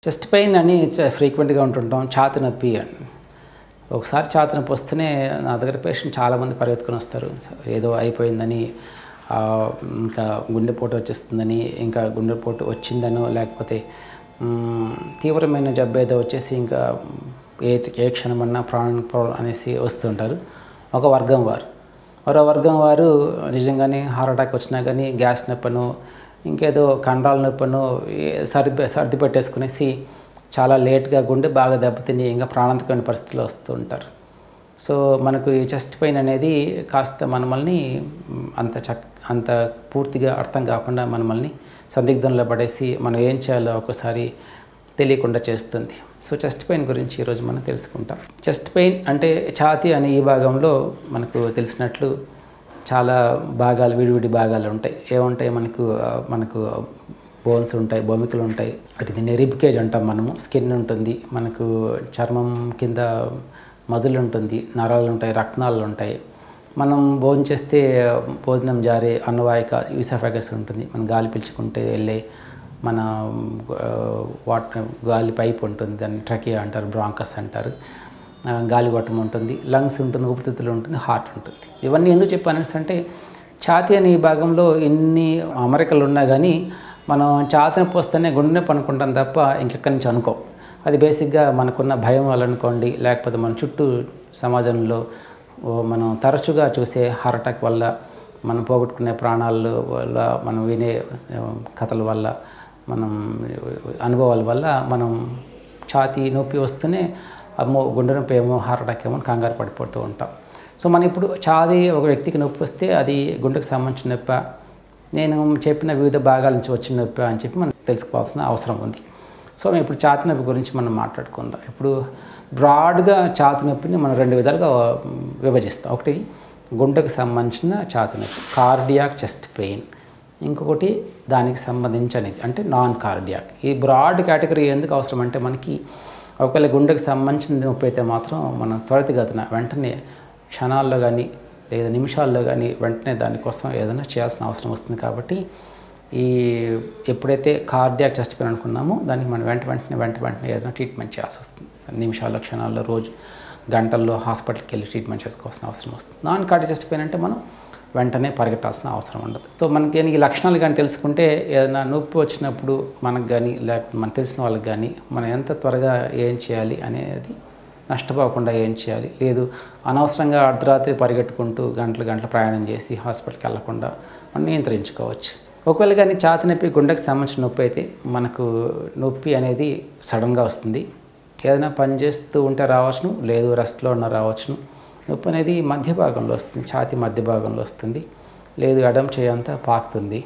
chest pain అని ఫ్రీక్వెంట్గా ఉంటుంటాం ఛాతి నొప్పి అని ఒకసారి ఛాతి నొప్పి వస్తేనే నా దగ్గర పేషెంట్ చాలామంది పరిగెత్తుకుని వస్తారు ఏదో అయిపోయిందని ఆ, ఇంకా గుండెపోటు వచ్చేస్తుందని ఇంకా గుండెపోటు వచ్చిందనో లేకపోతే మ్, తీవ్రమైన జబ్బు ఏదో వచ్చేసి ఇంకా ఏ ఏ క్షణమన్నా ప్రాణం ప్రాణం అనేసి వస్తుంటారు ఒక వర్గం వారు మరో వర్గం వారు నిజంగానే హార్ట్ అటాక్ వచ్చినా కానీ గ్యాస్ నొప్పను ఇంకేదో కండరాల నొప్పను ఏ- సర్ది సర్ది పెట్టేసుకునేసి చాలా లేట్గా గుండె బాగా దెబ్బతిని ఇంకా ప్రాణాంతకమైన పరిస్థితులు వస్తూ ఉంటారు సో మనకు ఈ చెస్ట్ పెయిన్ అనేది కాస్త మనమల్ని మ్, అంత చక్ అంత పూర్తిగా అర్థం కాకుండా మనమల్ని సందిగ్ధంలో పడేసి మనం ఏం చేయాలో ఒకసారి తెలియకుండా చేస్తుంది సో చెస్ట్ పెయిన్ గురించి ఈరోజు మనం తెలుసుకుంటాం చెస్ట్ పెయిన్ అంటే ఛాతీ అనే ఈ భాగంలో మనకు తెలిసినట్లు చాలా భాగాలు విడివిడి భాగాలు ఉంటాయి ఏముంటాయి మనకు ఆ, మనకు బోన్స్ ఉంటాయి బొమికలు ఉంటాయి అది దీన్ని రిబ్కేజ్ అంటాం మనము స్కిన్ ఉంటుంది మనకు చర్మం కింద మజిల్ ఉంటుంది నరాలు ఉంటాయి రక్తనాళాలు ఉంటాయి మనం భోజనం చేస్తే భోజనం జారే అన్నవాహిక యూసఫాగస్ ఉంటుంది మనం గాలి పీల్చుకుంటే వెళ్ళే మన వాటర్ గాలి పైప్ ఉంటుంది దాన్ని ట్రకియా అంటారు బ్రాంకస్ అంటారు ఆ, గాలిగొట్టం ఉంటుంది లంగ్స్ ఉంటుంది ఊపిరితిత్తులు ఉంటుంది హార్ట్ ఉంటుంది ఇవన్నీ ఎందుకు చెప్పాను అంటే ఛాతీ అనే ఈ భాగంలో ఎన్ని అమరికలు ఉన్నా కానీ మనం ఛాతీ నొప్పి వస్తేనే గుండె నొప్పి అనుకుంటాం తప్ప ఇంకెక్కడి నుంచి అనుకో అది బేసిక్గా మనకున్న భయం వల్ల అనుకోండి లేకపోతే మన చుట్టూ సమాజంలో ఓ మనం తరచుగా చూసే హార్ట్ అటాక్ వల్ల మనం పోగొట్టుకునే ప్రాణాల వల్ల మనం వినే ఆ, కథల వల్ల మనం అనుభవాల వల్ల మనం ఛాతీ నొప్పి వస్తూనే అమ్మో గుండె నొప్పి ఏమో హార్ట్ అటాక్ ఏమో అని కంగారు పడిపోతూ ఉంటాం సో మనం ఇప్పుడు ఛాతీ ఒక వ్యక్తికి నొప్పి వస్తే అది గుండెకు సంబంధించిన నొప్పి నేను చెప్పిన వివిధ భాగాల నుంచి వచ్చిన నొప్పి అని చెప్పి మనం తెలుసుకోవాల్సిన అవసరం ఉంది సో మేము ఇప్పుడు ఛాతీ నొప్పి గురించి మనం మాట్లాడుకుందాం ఇప్పుడు బ్రాడ్గా ఛాతీ నొప్పిని మనం రెండు విధాలుగా మ్, విభజిస్తాం ఒకటి గుండెకు సంబంధించిన ఛాతీ నొప్పి కార్డియాక్ చెస్ట్ పెయిన్ ఇంకొకటి దానికి సంబంధించినది అంటే నాన్ కార్డియాక్ ఈ బ్రాడ్ కేటగిరీ ఎందుకు అవసరం అంటే మనకి ఒకవేళ గుండెకు సంబంధించిన నొప్పి అయితే మాత్రం మనం త్వరితగతిన వెంటనే క్షణాల్లో కానీ లేదా నిమిషాల్లో కానీ వెంటనే దానికోసం ఏదైనా చేయాల్సిన అవసరం వస్తుంది కాబట్టి ఈ ఎప్పుడైతే కార్డియాక్ చెస్ట్ పెయిన్ అనుకున్నామో దానికి మనం వెంట వెంటనే వెంట వెంటనే ఏదైనా ట్రీట్మెంట్ చేయాల్సి వస్తుంది నిమిషాల్లో క్షణాల్లో రోజు గంటల్లో హాస్పిటల్కి వెళ్ళి ట్రీట్మెంట్ చేసుకోవాల్సిన అవసరం వస్తుంది నాన్ కార్డియాక్ చెస్ట్ పెయిన్ అంటే మనం వెంటనే పరిగెట్టాల్సిన అవసరం ఉండదు సో మనకి ఈ లక్షణాలు కానీ తెలుసుకుంటే ఏదైనా నొప్పి వచ్చినప్పుడు మనకు కానీ లేకపోతే మనకు తెలిసిన వాళ్ళకి కానీ మనం ఎంత త్వరగా ఏం చేయాలి అనేది నష్టపోకుండా ఏం చేయాలి లేదు అనవసరంగా అర్ధరాత్రి పరిగెట్టుకుంటూ గంటలు గంటలు ప్రయాణం చేసి హాస్పిటల్కి వెళ్లకుండా మనం నియంత్రించుకోవచ్చు ఒకవేళ కానీ ఛాతి నొప్పి గుండెకి సంబంధించిన నొప్పి అయితే మనకు నొప్పి అనేది సడన్గా వస్తుంది ఏదైనా పని చేస్తూ ఉంటే రావచ్చును లేదు రెస్ట్లో ఉన్న రావచ్చును నొప్పి అనేది మధ్య భాగంలో వస్తుంది ఛాతి మధ్య భాగంలో వస్తుంది లేదు ఎడం చేయంతా పాకుతుంది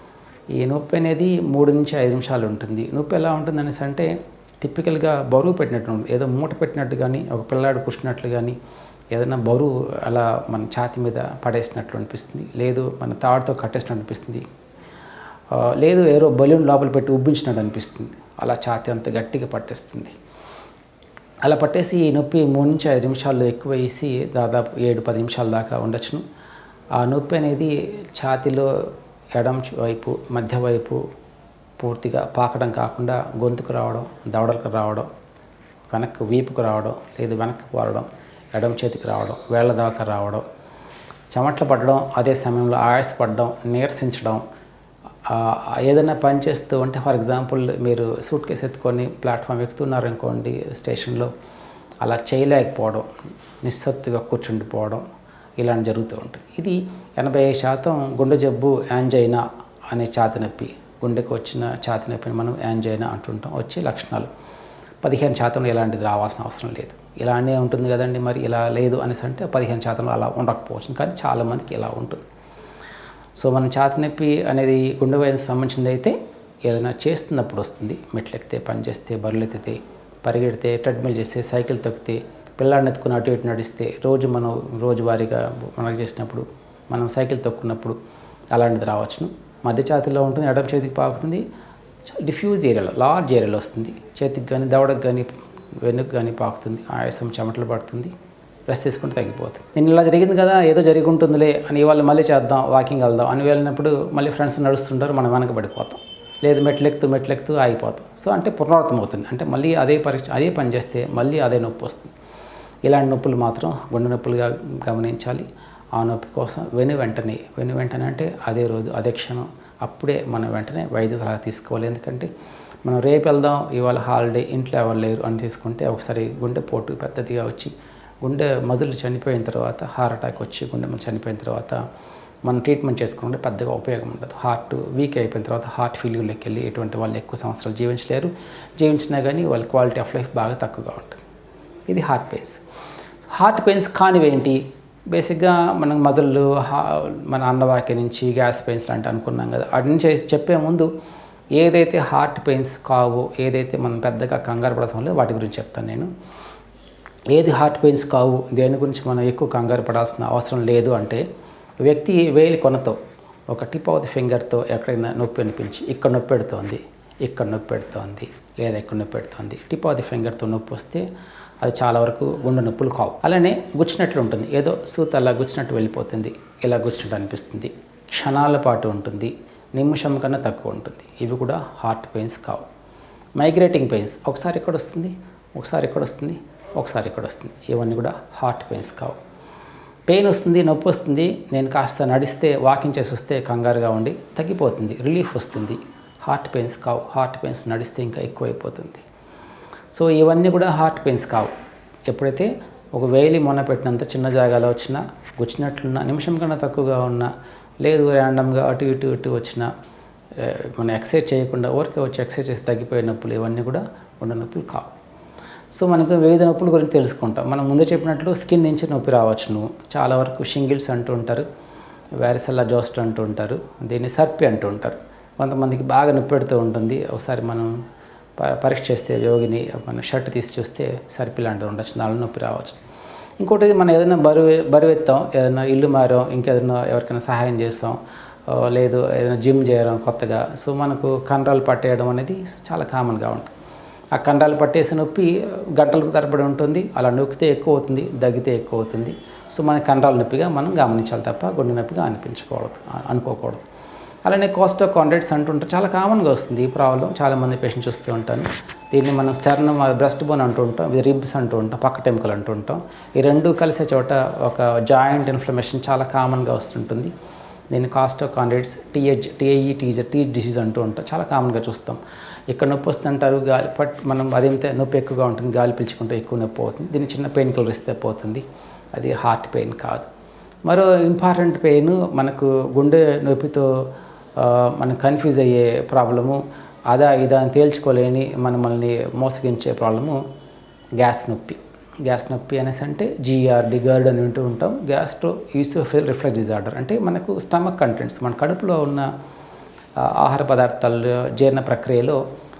ఈ నొప్పి అనేది మూడు నుంచి ఐదు నిమిషాలు ఉంటుంది నొప్పి ఎలా ఉంటుంది అనేసి అంటే టిపికల్గా బరువు పెట్టినట్టు ఉంటుంది ఏదో మూట పెట్టినట్టు కానీ ఒక పిల్లాడు కూర్చున్నట్లు కానీ ఏదైనా బరువు అలా మన ఛాతి మీద పడేసినట్లు అనిపిస్తుంది లేదు మన తాడుతో కట్టేసినట్టు అనిపిస్తుంది ఆ, లేదు ఏదో బలూన్ లోపల పెట్టి ఉబ్బించినట్టు అనిపిస్తుంది అలా ఛాతి అంత గట్టిగా పట్టేస్తుంది అలా పట్టేసి ఈ నొప్పి మూడు నుంచి ఐదు నిమిషాల్లో ఎక్కువ వేసి దాదాపు ఏడు పది నిమిషాల దాకా ఉండొచ్చును ఆ నొప్పి అనేది ఛాతిలో ఎడం వైపు మధ్య వైపు పూర్తిగా పాకడం కాకుండా గొంతుకు రావడం దవడలకు రావడం వెనక్కి వీపుకు రావడం లేదు వెనక్కి పోరడం ఎడమ చేతికి రావడం వేళ్ల దాకా రావడం చెమట్లు పడడం అదే సమయంలో ఆయాసపడడం నీరసించడం ఆ, ఏదైనా పని చేస్తూ ఉంటే ఫర్ ఎగ్జాంపుల్ మీరు సూట్ కేసు ఎత్తుకొని ప్లాట్ఫామ్ ఎక్కుతున్నారు అనుకోండి స్టేషన్లో అలా చేయలేకపోవడం నిస్సత్తుగా కూర్చుండిపోవడం ఇలాంటి జరుగుతూ ఉంటుంది ఇది ఎనభై శాతం గుండె జబ్బు యాంజైనా అనే ఛాతి నొప్పి గుండెకు వచ్చిన ఛాతి నొప్పిని మనం యాంజైనా అంటుంటాం వచ్చే లక్షణాలు పదిహేను శాతం ఇలాంటిది రావాల్సిన అవసరం లేదు ఇలానే ఉంటుంది కదండి మరి ఇలా లేదు అనేసి అంటే పదిహేను శాతంలో అలా ఉండకపోవచ్చు కానీ చాలామందికి ఇలా ఉంటుంది సో మన ఛాతి నొప్పి అనేది గుండె వ్యాధికి సంబంధించింది అయితే ఏదైనా చేస్తున్నప్పుడు వస్తుంది మెట్లు ఎక్కితే పని చేస్తే బరువులు ఎత్తితే పరిగెడితే ట్రెడ్మిల్ చేస్తే సైకిల్ తొక్కితే పిల్లాడిని ఎత్తుకుని అటు ఇటు నడిస్తే రోజు మనం రోజువారీగా మనకు చేసినప్పుడు మనం సైకిల్ తొక్కున్నప్పుడు అలాంటిది రావచ్చును మధ్య ఛాతిలో ఉంటుంది ఎడమ చేతికి పాకుతుంది డిఫ్యూజ్ ఏరియాలో లార్జ్ ఏరియాలో వస్తుంది చేతికి కానీ దవడకు కానీ వెనుక కానీ పాకుతుంది ఆయాసం చెమటలు పడుతుంది రెస్ట్ తీసుకుంటే తగ్గిపోతుంది నేను ఇలా జరిగింది కదా ఏదో జరిగి ఉంటుందిలే అని ఇవాళ మళ్ళీ చేద్దాం వాకింగ్ వెళ్దాం అని వెళ్ళినప్పుడు మళ్ళీ ఫ్రెండ్స్ నడుస్తుంటారు మనం వెనక పడిపోతాం లేదు మెట్లెక్కుతూ మెట్లెక్కుతూ ఆగిపోతాం సో అంటే పునరావృతం అవుతుంది అంటే మళ్ళీ అదే పరీక్ష అదే పని చేస్తే మళ్ళీ అదే నొప్పి వస్తుంది ఇలాంటి నొప్పులు మాత్రం గుండె నొప్పులుగా గమనించాలి ఆ నొప్పి కోసం వెను వెంటనే వెను వెంటనే అంటే అదే రోజు అదే క్షణం అప్పుడే మనం వెంటనే వైద్య సలహా తీసుకోవాలి ఎందుకంటే మనం రేపు వెళ్దాం ఇవాళ హాలిడే ఇంట్లో ఎవరు లేరు అని తీసుకుంటే ఒకసారి గుండె పోటు పెద్దదిగా వచ్చి గుండె మజులు చనిపోయిన తర్వాత హార్ట్ అటాక్ వచ్చి గుండె మజలు చనిపోయిన తర్వాత మనం ట్రీట్మెంట్ చేసుకుంటే పెద్దగా ఉపయోగం ఉండదు హార్ట్ వీక్ అయిపోయిన తర్వాత హార్ట్ ఫెయిల్యూర్లోకి వెళ్ళి ఎటువంటి వాళ్ళు ఎక్కువ సంవత్సరాలు జీవించలేరు జీవించినా కానీ వాళ్ళ క్వాలిటీ ఆఫ్ లైఫ్ బాగా తక్కువగా ఉంటుంది ఇది హార్ట్ పెయిన్స్ హార్ట్ పెయిన్స్ కానివేంటి బేసిక్గా మనం మజళ్ళు మన అన్నవాకి నుంచి గ్యాస్ పెయిన్స్ లాంటి అనుకున్నాం కదా వాటి నుంచి చెప్పే ముందు ఏదైతే హార్ట్ పెయిన్స్ కావో ఏదైతే మనం పెద్దగా కంగారు పడాల్సిన వాటి గురించి చెప్తాను నేను ఏది హార్ట్ పెయిన్స్ కావు దేని గురించి మనం ఎక్కువ కంగారు పడాల్సిన అవసరం లేదు అంటే వ్యక్తి వేలి కొనతో ఒక టిప్ ఆఫ్ ది ఫింగర్తో ఎక్కడైనా నొప్పి అనిపించి ఇక్కడ నొప్పి పెడుతోంది ఇక్కడ నొప్పి పెడుతోంది లేదా ఇక్కడ నొప్పి పెడుతోంది టిప్ ఆఫ్ ది ఫింగర్తో నొప్పి వస్తే అది చాలా వరకు గుండె నొప్పులు కావు అలానే గుచ్చినట్లు ఉంటుంది ఏదో సూత అలా గుచ్చినట్టు వెళ్ళిపోతుంది ఇలా గుచ్చినట్టు అనిపిస్తుంది క్షణాల పాటు ఉంటుంది నిమిషం కన్నా తక్కువ ఉంటుంది ఇవి కూడా హార్ట్ పెయిన్స్ కావు మైగ్రేటింగ్ పెయిన్స్ ఒకసారి ఎక్కడ వస్తుంది ఒకసారి ఎక్కడ వస్తుంది ఒకసారి ఎక్కడ వస్తుంది ఇవన్నీ కూడా హార్ట్ పెయిన్స్ కావు పెయిన్ వస్తుంది నొప్పి వస్తుంది నేను కాస్త నడిస్తే వాకింగ్ చేసి వస్తే కంగారుగా ఉండి తగ్గిపోతుంది రిలీఫ్ వస్తుంది హార్ట్ పెయిన్స్ కావు హార్ట్ పెయిన్స్ నడిస్తే ఇంకా ఎక్కువైపోతుంది సో ఇవన్నీ కూడా హార్ట్ పెయిన్స్ కావు ఎప్పుడైతే ఒక వేలి మొన్న పెట్టినంత చిన్న జాగాలో వచ్చినా గుచ్చినట్లున్న నిమిషం కన్నా తక్కువగా ఉన్నా లేదు ర్యాండమ్గా అటు ఇటు ఇటు వచ్చిన మనం ఎక్సర్సైజ్ చేయకుండా ఊరికే వచ్చి ఎక్సర్సైజ్ చేసి తగ్గిపోయే నొప్పులు ఇవన్నీ కూడా గుండె నొప్పులు కావు సో మనకు వివిధ నొప్పుల గురించి తెలుసుకుంటాం మనం ముందే చెప్పినట్లు స్కిన్ నుంచి నొప్పి రావచ్చును చాలా వరకు షింగిల్స్ అంటూ ఉంటారు వ్యారిసల్లా జోస్ట్ అంటూ ఉంటారు దీన్ని సర్పి అంటూ ఉంటారు కొంతమందికి బాగా నొప్పి పెడుతూ ఉంటుంది ఒకసారి మనం పరీక్ష చేస్తే యోగిని మన షర్ట్ తీసి చూస్తే సర్పి లాంటిది ఉండొచ్చు దానిలో నొప్పి రావచ్చు ఇంకోటి మనం ఏదైనా బరువు బరువెత్తాం ఏదైనా ఇల్లు మారాం ఇంకేదైనా ఎవరికైనా సహాయం చేస్తాం లేదు ఏదైనా జిమ్ చేయడం కొత్తగా సో మనకు కండరాలు పట్టేయడం అనేది చాలా కామన్గా ఉంటుంది ఆ కండరాలు పట్టేసి నొప్పి గంటలకు తరబడి ఉంటుంది అలా నొక్కితే ఎక్కువ అవుతుంది దగ్గితే ఎక్కువ అవుతుంది సో మన కండరాల నొప్పిగా మనం గమనించాలి తప్ప గుండె నొప్పిగా అనిపించకూడదు అనుకోకూడదు అలానే కాస్ట్ ఆఫ్ కాంట్రాక్ట్స్ అంటుంటారు చాలా కామన్గా వస్తుంది ఈ ప్రాబ్లం చాలామంది పేషెంట్ చూస్తూ ఉంటాను దీన్ని మనం స్టర్నమ్ బ్రెస్ట్ బోన్ అంటూ ఉంటాం ఇది రిబ్స్ అంటూ ఉంటాం పక్క టెంకలు అంటూ ఉంటాం ఈ రెండు కలిసే చోట ఒక జాయింట్ ఇన్ఫ్లమేషన్ చాలా కామన్గా వస్తుంటుంది దీన్ని కాస్ట్ ఆఫ్ కాంట్రాక్ట్స్ టీహెచ్ టీఐఈ టీజర్ టీ డిసీజ్ అంటూ ఉంటాం చాలా కామన్గా చూస్తాం ఇక్కడ నొప్పి వస్తుంటారు గాలి పట్ మనం అదేమితే నొప్పి ఎక్కువగా ఉంటుంది గాలి పీల్చుకుంటే ఎక్కువ నొప్పి అవుతుంది దీన్ని చిన్న పెయిన్ కిల్లర్ ఇస్తే పోతుంది అది హార్ట్ పెయిన్ కాదు మరో ఇంపార్టెంట్ పెయిన్ మనకు గుండె నొప్పితో మనం కన్ఫ్యూజ్ అయ్యే ప్రాబ్లము అదా ఇదా అని తేల్చుకోలేని మనల్ని మోసగించే ప్రాబ్లము గ్యాస్ నొప్పి గ్యాస్ నొప్పి అనేసి అంటే జిఆర్డి గర్డ్ అని వింటూ ఉంటాం గ్యాస్ట్రో యూసోఫిల్ రిఫ్లెక్స్ డిజార్డర్ అంటే మనకు స్టమక్ కంటెంట్స్ మన కడుపులో ఉన్న ఆహార పదార్థాలు జీర్ణ ప్రక్రియలో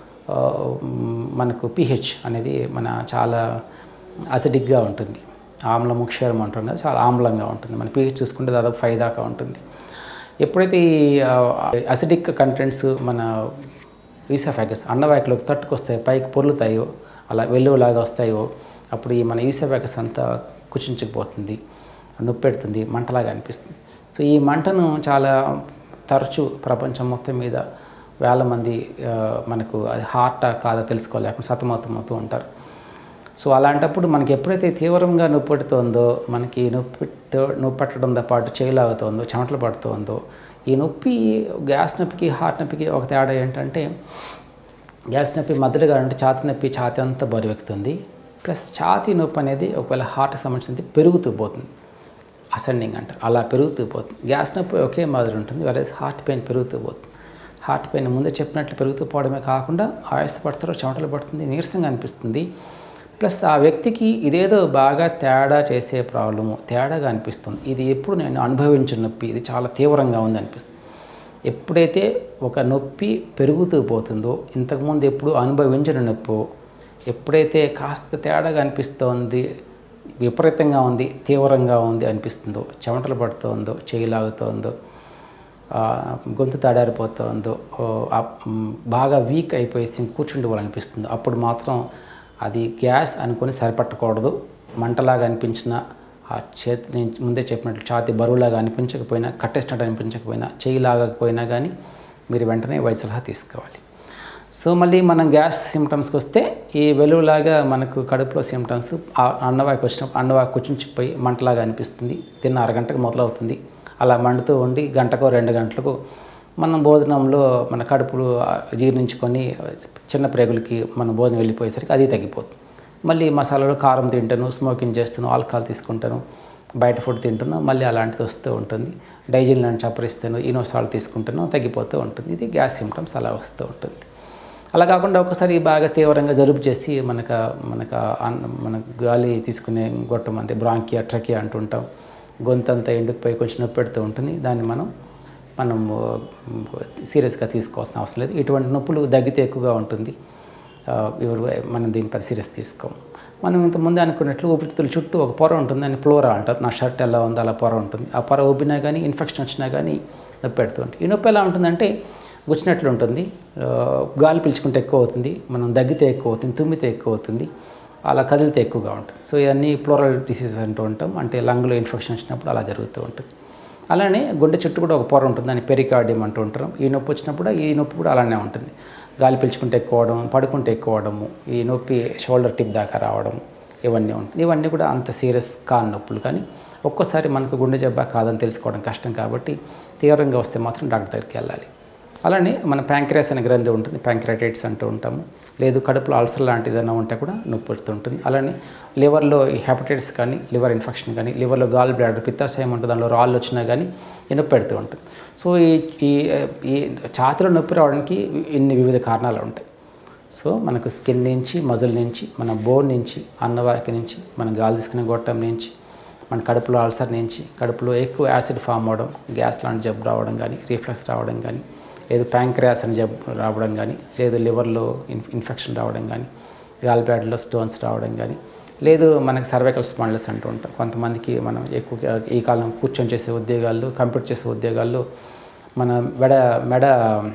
మనకు పిహెచ్ అనేది మన చాలా అసిడిక్గా ఉంటుంది ఆమ్లము క్షీరం అంటాం కదా చాలా ఆమ్లంగా ఉంటుంది మన పిహెచ్ చూసుకుంటే దాదాపు ఫైవ్ దాకా ఉంటుంది ఎప్పుడైతే ఈ అసిడిక్ కంటెంట్స్ మన ఈసాఫాగస్ అన్నవాయకులకు తట్టుకొస్తాయో పైకి పొర్లుతాయో అలా వెల్లువలాగా వస్తాయో అప్పుడు ఈ మన ఈసాఫాగస్ అంతా కుచించుకుపోతుంది నొప్పి పెడుతుంది మంటలాగా అనిపిస్తుంది సో ఈ మంటను చాలా తరచూ ప్రపంచం మొత్తం మీద వేల మంది మనకు అది హార్టా కాదా తెలుసుకోలేకుండా సతమతమవుతూ ఉంటారు సో అలాంటప్పుడు మనకి ఎప్పుడైతే తీవ్రంగా నొప్పి పెడుతుందో మనకి నొప్పి నొప్పి పెట్టడంతో పాటు చేయలాగుతుందో చెమటలు పడుతుందో ఈ నొప్పి గ్యాస్ నొప్పికి హార్ట్ నొప్పికి ఒక తేడా ఏంటంటే గ్యాస్ నొప్పి మధ్యలో అంటే ఛాతి నొప్పి ఛాతి అంతా బరువెక్కుతుంది ప్లస్ ఛాతి నొప్పి అనేది ఒకవేళ హార్ట్ సంబంధించింది పెరుగుతూ పోతుంది అసెండింగ్ అంటారు అలా పెరుగుతూ పోతుంది గ్యాస్ నొప్పి ఒకే మాదిరి ఉంటుంది వేరే హార్ట్ పెయిన్ పెరుగుతూ పోతుంది హార్ట్ పెయిన్ ముందే చెప్పినట్లు పెరుగుతూ పోవడమే కాకుండా ఆయాస పడతారు చెమటలు పడుతుంది నీరసంగా అనిపిస్తుంది ప్లస్ ఆ వ్యక్తికి ఇదేదో బాగా తేడా చేసే ప్రాబ్లము తేడాగా అనిపిస్తుంది ఇది ఎప్పుడు నేను అనుభవించిన నొప్పి ఇది చాలా తీవ్రంగా ఉంది అనిపిస్తుంది ఎప్పుడైతే ఒక నొప్పి పెరుగుతూ పోతుందో ఇంతకుముందు ఎప్పుడు అనుభవించిన నొప్పి ఎప్పుడైతే కాస్త తేడాగా అనిపిస్తోంది విపరీతంగా ఉంది తీవ్రంగా ఉంది అనిపిస్తుందో చెమటలు పడుతుందో చేయి లాగుతోందో గొంతు తడారిపోతుందో బాగా వీక్ అయిపోయి కూర్చుండేవాళ్ళనిపిస్తుందో అప్పుడు మాత్రం అది గ్యాస్ అనుకొని సరిపట్టకూడదు మంటలాగా అనిపించిన ఆ చేతి నేను ముందే చెప్పినట్లు ఛాతి బరువులాగా అనిపించకపోయినా కట్టేసినట్టు అనిపించకపోయినా చేయి లాగకపోయినా కానీ మీరు వెంటనే వైద్య సలహా తీసుకోవాలి సో మళ్ళీ మనం గ్యాస్ సిమ్టమ్స్కి వస్తే ఈ వెలుగులాగా మనకు కడుపులో సిమ్టమ్స్ అన్నవాకి వచ్చినప్పుడు అన్నవాకి కూర్చుంచిపోయి మంటలాగా అనిపిస్తుంది తిన్న అరగంటకు మొదలవుతుంది అలా మండుతూ ఉండి గంటకో రెండు గంటలకు మనం భోజనంలో మన కడుపులు జీర్ణించుకొని చిన్న ప్రేగులకి మన భోజనం వెళ్ళిపోయేసరికి అది తగ్గిపోతుంది మళ్ళీ మసాలాలో కారం తింటాను స్మోకింగ్ చేస్తాను ఆల్కహాల్ తీసుకుంటాను బయట ఫుడ్ తింటున్నా మళ్ళీ అలాంటిది వస్తూ ఉంటుంది డైజిన్ లాంటి చప్పరిస్తాను ఈనోసాల్ తీసుకుంటాను తగ్గిపోతూ ఉంటుంది ఇది గ్యాస్ సిమ్టమ్స్ అలా వస్తూ ఉంటుంది అలా కాకుండా ఒకసారి బాగా తీవ్రంగా జలుబు చేసి మనకు మనకు అన్న- మన గాలి తీసుకునే గొట్టం అంటే బ్రాంకియా ట్రకియా అంటుంటాం గొంతంతా ఎండుకుపోయి కొంచెం నొప్పి పెడుతూ ఉంటుంది దాన్ని మనం మనం సీరియస్గా తీసుకోవాల్సిన అవసరం లేదు ఇటువంటి నొప్పులు దగ్గితే ఎక్కువగా ఉంటుంది ఆ, ఇవి మనం దీని పది సీరియస్ తీసుకోం మనం ఇంతకుముందు అనుకున్నట్లు ఊపిరితిత్తుల చుట్టూ ఒక పొర ఉంటుంది దాన్ని ఫ్లోరా అంటారు నా షర్ట్ ఎలా ఉందో అలా పొర ఉంటుంది ఆ పొర ఊపినా కానీ ఇన్ఫెక్షన్ వచ్చినా కానీ నొప్పి పెడుతూ ఉంటుంది ఈ నొప్పి ఎలా ఉంటుందంటే గుచ్చినట్లు ఉంటుంది ఆ, గాలి పీల్చుకుంటే ఎక్కువ అవుతుంది మనం దగ్గితే ఎక్కువ అవుతుంది తుమ్మితే ఎక్కువ అవుతుంది అలా కదిలితే ఎక్కువగా ఉంటుంది సో ఇవన్నీ ఫ్లోరల్ డిసీజెస్ అంటూ ఉంటాం అంటే లంగ్లో ఇన్ఫెక్షన్ వచ్చినప్పుడు అలా జరుగుతూ ఉంటుంది అలానే గుండె చుట్టూ కూడా ఒక పొర ఉంటుంది దాన్ని పెరికార్డియం అంటూ ఉంటారు ఈ నొప్పి వచ్చినప్పుడు ఈ నొప్పి కూడా అలానే ఉంటుంది గాలి పీల్చుకుంటే ఎక్కువ అవడం పడుకుంటే ఎక్కువ అవడము ఈ నొప్పి షోల్డర్ టిప్ దాకా రావడం ఇవన్నీ ఉంటుంది ఇవన్నీ కూడా అంత సీరియస్ కాని నొప్పులు కానీ ఒక్కోసారి మనకు గుండె జబ్బా కాదని తెలుసుకోవడం కష్టం కాబట్టి తీవ్రంగా వస్తే మాత్రం డాక్టర్ దగ్గరికి వెళ్ళాలి అలానే మన ప్యాంక్రియాస్ అనే గ్రంథి ఉంటుంది ప్యాంక్రియాటైట్స్ అంటూ ఉంటాము లేదు కడుపులో అల్సర్ లాంటిది ఏదైనా ఉంటే కూడా నొప్పి పెడుతూ ఉంటుంది అలానే లివర్లో ఈ హెపటైటిస్ కానీ లివర్ ఇన్ఫెక్షన్ కానీ లివర్లో గాల్ బ్లాడర్ పిత్తాశయం ఉంటుంది దానిలో రాళ్ళు వచ్చినా కానీ ఈ నొప్పి పెడుతూ ఉంటుంది సో ఈ ఈ ఈ ఛాతిలో నొప్పి రావడానికి ఇన్ని వివిధ కారణాలు ఉంటాయి సో మనకు స్కిన్ నుంచి మజిల్ నుంచి మన బోన్ నుంచి అన్నవాకి నుంచి మన గాలి తీసుకునే గొట్టం నుంచి మన కడుపులో అల్సర్ నుంచి కడుపులో ఎక్కువ యాసిడ్ ఫామ్ అవ్వడం గ్యాస్ లాంటి జబ్బు రావడం కానీ రీఫ్లక్స్ రావడం కానీ లేదు ప్యాంక్రియాస్ అని జబ్బు రావడం కానీ లేదు లివర్లో ఇన్ ఇన్ఫెక్షన్ రావడం కానీ గాల్బ్యాడ్లో స్టోన్స్ రావడం కానీ లేదు మనకి సర్వైకల్ స్పాండ్లెస్ అంటూ ఉంటాం కొంతమందికి మనం ఎక్కువగా ఈ కాలం కూర్చొని చేసే ఉద్యోగాల్లో కంప్యూటర్ చేసే ఉద్యోగాల్లో మన మెడ మెడ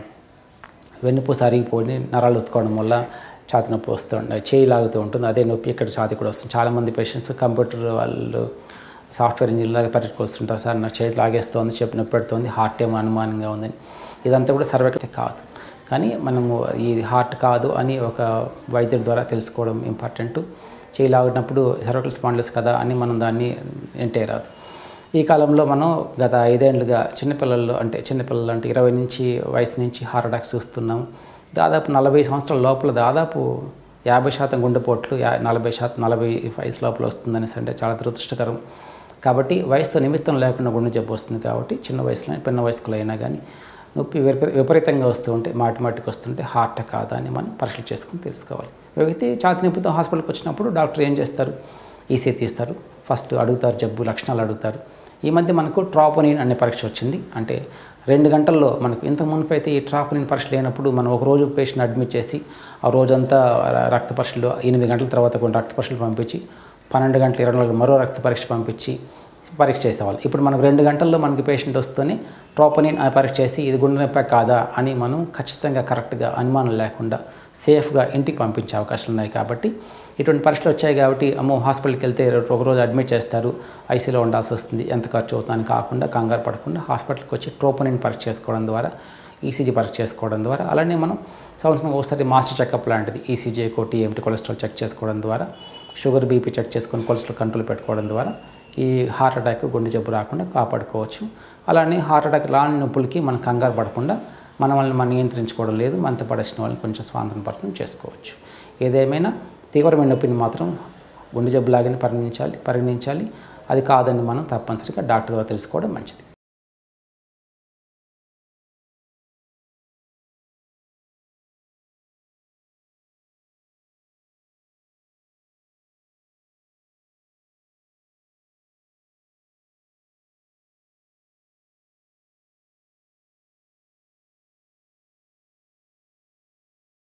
వెన్నుపూస అరిగిపోయి నరాలు ఉత్తుకోవడం వల్ల ఛాతి నొప్పి వస్తుంది చేయి లాగుతూ ఉంటుంది అదే నొప్పి ఇక్కడ ఛాతి కూడా వస్తుంది చాలామంది పేషెంట్స్ కంప్యూటర్ వాళ్ళు సాఫ్ట్వేర్ ఇంజనీర్ లాగా పరీక్షకు వస్తుంటారు సార్ నా చేతి లాగేస్తోంది చెప్పి నొప్పి పెడుతోంది హార్ట్ ఏమో అనుమానంగా ఉందని ఇదంతా కూడా సర్వైకల్ కాదు కానీ మనము ఈ హార్ట్ కాదు అని ఒక వైద్యుడి ద్వారా తెలుసుకోవడం ఇంపార్టెంట్ చేయి లాగినప్పుడు సర్వైకల్ స్పాండ్లెస్ కదా అని మనం దాన్ని ఎంటే రాదు ఈ కాలంలో మనం గత ఐదేళ్లుగా చిన్నపిల్లలు అంటే చిన్నపిల్లలు అంటే ఇరవై నుంచి వయసు నుంచి హార్ట్ అటాక్స్ చూస్తున్నాం దాదాపు నలభై సంవత్సరాల లోపల దాదాపు యాభై శాతం గుండెపోట్లు యా నలభై శాతం నలభై వయసు లోపల వస్తుందనేసి అంటే చాలా దురదృష్టకరం కాబట్టి వయసుతో నిమిత్తం లేకుండా గుండె జబ్బు వస్తుంది కాబట్టి చిన్న వయసులో పిన్న వయస్కులు అయినా కానీ నొప్పి విపరీ- విపరీతంగా వస్తూ ఉంటే మాటి మాటికి వస్తుంటే హార్ట్ కాదా అని మనం పరీక్షలు చేసుకుని తెలుసుకోవాలి వ్యక్తి ఛాతి నొప్పితో హాస్పిటల్కి వచ్చినప్పుడు డాక్టర్ ఏం చేస్తారు ఈసీ తీస్తారు ఫస్ట్ అడుగుతారు జబ్బు లక్షణాలు అడుగుతారు ఈ మధ్య మనకు ట్రాపోనిన్ అనే పరీక్ష వచ్చింది అంటే రెండు గంటల్లో మనకు ఇంతకు మునుపు అయితే ఈ ట్రాపోనిన్ పరీక్ష లేనప్పుడు మనం ఒక రోజు పేషెంట్ అడ్మిట్ చేసి ఆ రోజంతా ర- రక్త పరీక్షలు ఎనిమిది గంటల తర్వాత కొన్ని రక్త పరీక్షలు పంపించి పన్నెండు గంటల ఇరవై నాలుగు మరో రక్త పరీక్ష పంపించి పరీక్ష చేసేవాళ్ళు ఇప్పుడు మనకు రెండు గంటల్లో మనకి పేషెంట్ వస్తూనే ట్రోపనిన్ ఆ పరీక్ష చేసి ఇది గుండె నొప్పి కాదా అని మనం ఖచ్చితంగా కరెక్ట్గా అనుమానం లేకుండా సేఫ్గా ఇంటికి పంపించే అవకాశాలు ఉన్నాయి కాబట్టి ఇటువంటి పరీక్షలు వచ్చాయి కాబట్టి అమ్మో హాస్పిటల్కి వెళ్తే ఒక రోజు అడ్మిట్ చేస్తారు ఐసీలో ఉండాల్సి వస్తుంది ఎంత ఖర్చు అవుతుందని కాకుండా కంగారు పడకుండా హాస్పిటల్కి వచ్చి ట్రోపనిన్ పరీక్ష చేసుకోవడం ద్వారా ఈసీజీ పరీక్ష చేసుకోవడం ద్వారా అలానే మనం సంవత్సరం ఒకసారి మాస్టర్ చెకప్ లాంటిది ఈసీజీ కోటి ఏమిటి కొలెస్ట్రాల్ చెక్ చేసుకోవడం ద్వారా షుగర్ బీపీ చెక్ చేసుకొని కొలెస్ట్రాల్ కంట్రోల్ పెట్టుకోవడం ద్వారా ఈ హార్ట్ అటాక్ గుండె జబ్బు రాకుండా కాపాడుకోవచ్చు అలానే హార్ట్ అటాక్ రాని నొప్పులకి మనం కంగారు పడకుండా మన వాళ్ళని మనం నియంత్రించుకోవడం లేదు మనతో పడేసిన వాళ్ళని కొంచెం స్వాతంత్రపరచడం చేసుకోవచ్చు ఏదేమైనా తీవ్రమైన నొప్పిని మాత్రం గుండె జబ్బులాగానే పరిగణించాలి పరిగణించాలి అది కాదని మనం తప్పనిసరిగా డాక్టర్ ద్వారా తెలుసుకోవడం మంచిది